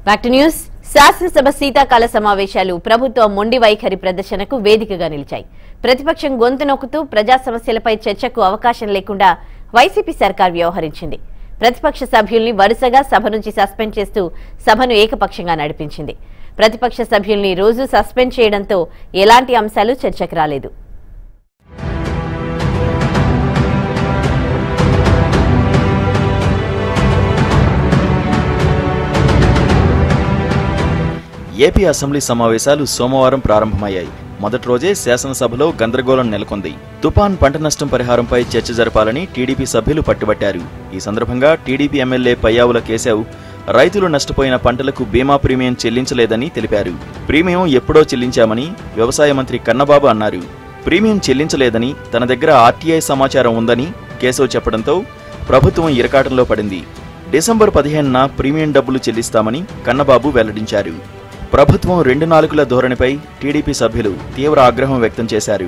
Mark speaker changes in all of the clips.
Speaker 1: Back to news శాసనసభ శీతాకాల సమావేశాలు ప్రభుత్వ మొండి వైఖరి ప్రదర్శనకు వేదికగా నిలిచాయి ప్రతిపక్షం గొంతు నొక్కుతూ ప్రజా సమస్యలపై చర్చకు అవకాశం లేకుండా వైసీపీ సర్కార్ వ్యవహరించింది ప్రతిపక్ష సభ్యుల్ని వరుసగా సభ నుంచి సస్పెండ్ చేస్తూ సభను ఏకపక్షంగా నడిపించింది ప్రతిపక్ష సభ్యుల్ని రోజు సస్పెండ్ చేయడంతో ఎలాంటి అంశాలు చర్చకు రాలేదు
Speaker 2: ఏపీ అసెంబ్లీ సమావేశాలు సోమవారం ప్రారంభమయ్యాయి మొదటి రోజే శాసనసభలో గందరగోళం నెలకొంది తుపాన్ పంట నష్టం పరిహారంపై చర్చ జరపాలని టీడీపీ సభ్యులు పట్టుబట్టారు ఈ సందర్భంగా టీడీపీ ఎమ్మెల్యే పయ్యావుల కేశవ్ రైతులు నష్టపోయిన పంటలకు బీమా ప్రీమియం చెల్లించలేదని తెలిపారు ప్రీమియం ఎప్పుడో చెల్లించామని వ్యవసాయ మంత్రి కన్నబాబు అన్నారు ప్రీమియం చెల్లించలేదని తన దగ్గర ఆర్టీఐ సమాచారం ఉందని కేశవ్ చెప్పడంతో ప్రభుత్వం ఇరకాటంలో పడింది డిసెంబర్ పదిహేనున ప్రీమియం డబ్బులు చెల్లిస్తామని కన్నబాబు వెల్లడించారు ప్రభుత్వం రెండు నాలుగుల ధోరణిపై టీడీపీ సభ్యులు తీవ్ర ఆగ్రహం వ్యక్తం చేశారు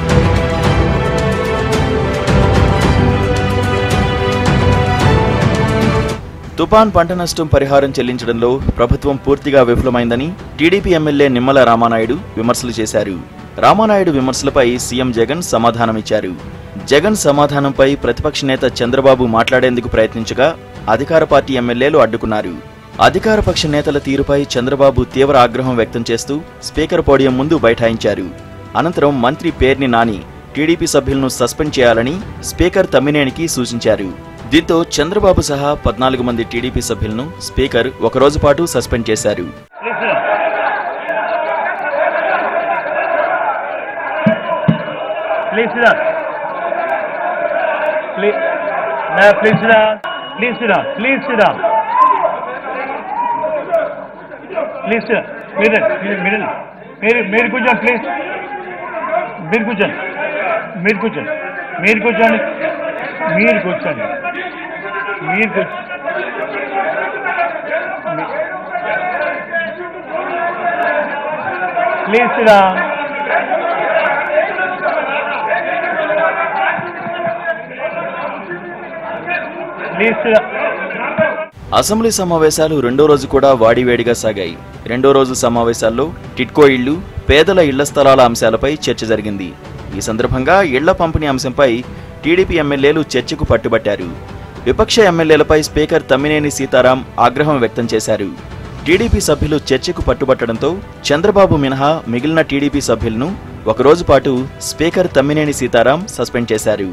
Speaker 2: తుపాన్ పంట నష్టం పరిహారం చెల్లించడంలో ప్రభుత్వం పూర్తిగా విఫలమైందని టీడీపీ ఎమ్మెల్యే నిమ్మల రామానాయుడు విమర్శలు చేశారు రామానాయుడు విమర్శలపై సీఎం జగన్ సమాధానమిచ్చారు జగన్ సమాధానంపై ప్రతిపక్ష నేత చంద్రబాబు మాట్లాడేందుకు ప్రయత్నించగా అధికార పార్టీ ఎమ్మెల్యేలు అడ్డుకున్నారు అధికార పక్ష నేతల తీరుపై చంద్రబాబు తీవ్ర ఆగ్రహం వ్యక్తం చేస్తూ స్పీకర్ పోడియం ముందు బైఠాయించారు అనంతరం మంత్రి పేర్ని నాని టీడీపీ సభ్యులను సస్పెండ్ చేయాలని స్పీకర్ తమ్మినేనికి సూచించారు దీంతో చంద్రబాబు సహా పద్నాలుగు మంది టీడీపీ సభ్యులను స్పీకర్ ఒకరోజు పాటు సస్పెండ్ చేశారు
Speaker 3: Please sit down. Please, Mayor, please sit down. Please sit down. Please sit down. Please sit down. Middle, middle, middle. మీరు మీరు కూర్చోండి ప్లీజ్ మీరు కూర్చోండి మీరు కూర్చోండి మీరు కూర్చోండి మీరు కూర్చోండి మీరు కూర్చో please sit down. Please sit down.
Speaker 2: Assembly సమావేశాలు రెండో రోజు కూడా వాడివేడిగా సాగాయి రెండో రోజు సమావేశాల్లో టిట్కో ఇళ్లు పేదల ఇళ్ల స్థలాల అంశాలపై చర్చ జరిగింది ఈ సందర్భంగా ఇళ్ల పంపిణీ అంశంపై టీడీపీ ఎమ్మెల్యేలు చర్చకు పట్టుబట్టారు విపక్ష ఎమ్మెల్యేలపై స్పీకర్ తమ్మినేని సీతారాం ఆగ్రహం వ్యక్తం చేశారు టీడీపీ సభ్యులు చర్చకు పట్టుబట్టడంతో చంద్రబాబు మినహా మిగిలిన టీడీపీ సభ్యులను ఒకరోజు పాటు స్పీకర్ తమ్మినేని సీతారాం సస్పెండ్ చేశారు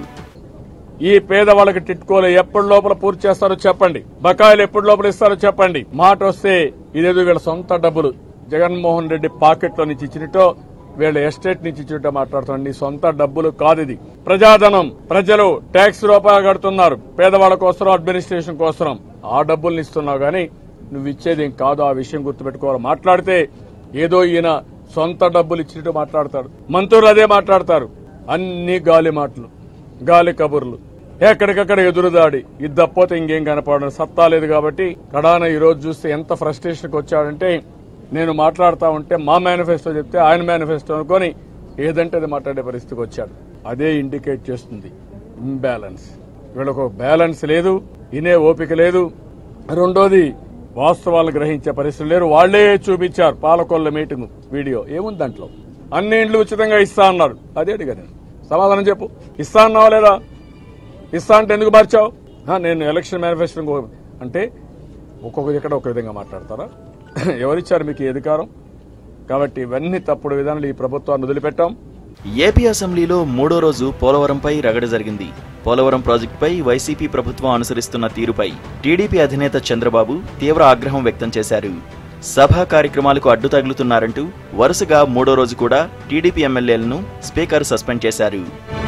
Speaker 4: ఈ పేదవాళ్ళకి టిట్కోలు ఎప్పటి లోపల పూర్తి చేస్తారో చెప్పండి బకాయిలు ఎప్పటి లోపల ఇస్తారో చెప్పండి మాట వస్తే ఇదేదో వీళ్ళ సొంత డబ్బులు జగన్మోహన్ రెడ్డి పాకెట్ లో నుంచి ఇచ్చినట్టో వీళ్ళ ఎస్టేట్ నుంచి ఇచ్చినట్టు మాట్లాడుతుంది సొంత డబ్బులు కాదు ఇది ప్రజాధనం ప్రజలు ట్యాక్స్ రూపాయలు కడుతున్నారు పేదవాళ్ళ కోసం అడ్మినిస్ట్రేషన్ కోసం ఆ డబ్బుల్ని ఇస్తున్నావు గానీ నువ్వు ఇచ్చేది ఏం కాదు ఆ విషయం గుర్తుపెట్టుకోవాలి మాట్లాడితే ఏదో ఈయన సొంత డబ్బులు ఇచ్చినట్టు మాట్లాడతాడు మంత్రులు అదే మాట్లాడతారు అన్ని గాలి మాటలు గాలి కబుర్లు ఎక్కడికక్కడ ఎదురుదాడి ఇది తప్పోతే ఇంకేం కనపడదు సత్తా లేదు కాబట్టి కడాన ఈ రోజు చూస్తే ఎంత ఫ్రస్ట్రేషన్కి వచ్చాడంటే నేను మాట్లాడుతా ఉంటే మా మేనిఫెస్టో చెప్తే ఆయన మేనిఫెస్టో అనుకొని ఏదంటే అది మాట్లాడే పరిస్థితికి వచ్చాడు అదే ఇండికేట్ చేస్తుంది ఇంబ్యాలెన్స్ వీళ్ళకు బ్యాలెన్స్ లేదు ఇనే ఓపిక లేదు రెండోది వాస్తవాలను గ్రహించే పరిస్థితులు లేరు వాళ్లే చూపించారు పాలకొల్ల మీటింగ్ వీడియో ఏముంది దాంట్లో అన్ని ఇండ్లు ఉచితంగా ఇస్తా అన్నారు అదే అడిగా నేను సమాధానం చెప్పు ఇస్తా అన్నావా లేదా ఇస్తా అంటే ఎందుకు మార్చావు ఆ, నేను ఎలక్షన్ మేనిఫెస్టో అంటే ఒక్కొక్క ఇక్కడ ఒక విధంగా మాట్లాడతారా ఎవరిచ్చారు మీకు ఈ అధికారం కాబట్టి ఇవన్నీ తప్పుడు విధానాలు ఈ ప్రభుత్వాన్ని వదిలిపెట్టాం
Speaker 2: ఏపీ అసెంబ్లీలో మూడో రోజు పోలవరంపై రగడ జరిగింది పోలవరం ప్రాజెక్టుపై వైసీపీ ప్రభుత్వం అనుసరిస్తున్న తీరుపై టీడీపీ అధినేత చంద్రబాబు తీవ్ర ఆగ్రహం వ్యక్తం చేశారు సభా కార్యక్రమాలకు అడ్డు తగులుతున్నారంటూ వరుసగా మూడో రోజు కూడా టీడీపీ ఎమ్మెల్యేలను స్పీకర్ సస్పెండ్ చేశారు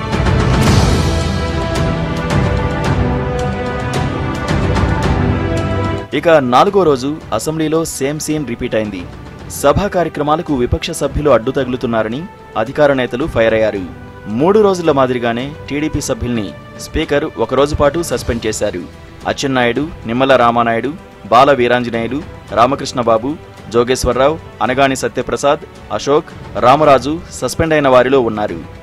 Speaker 2: ఇక నాలుగో రోజు అసెంబ్లీలో సేమ్ సీన్ రిపీట్ అయింది సభా కార్యక్రమాలకు విపక్ష సభ్యులు అడ్డు తగులుతున్నారని అధికార నేతలు ఫైర్ అయ్యారు మూడు రోజుల మాదిరిగానే టీడీపీ సభ్యుల్ని స్పీకర్ ఒకరోజు పాటు సస్పెండ్ చేశారు అచ్చెన్నాయుడు నిమ్మల రామానాయుడు బాల వీరాంజనేయులు రామకృష్ణబాబు జోగేశ్వరరావు అనగాని సత్యప్రసాద్ అశోక్ రామరాజు సస్పెండ్ అయిన వారిలో ఉన్నారు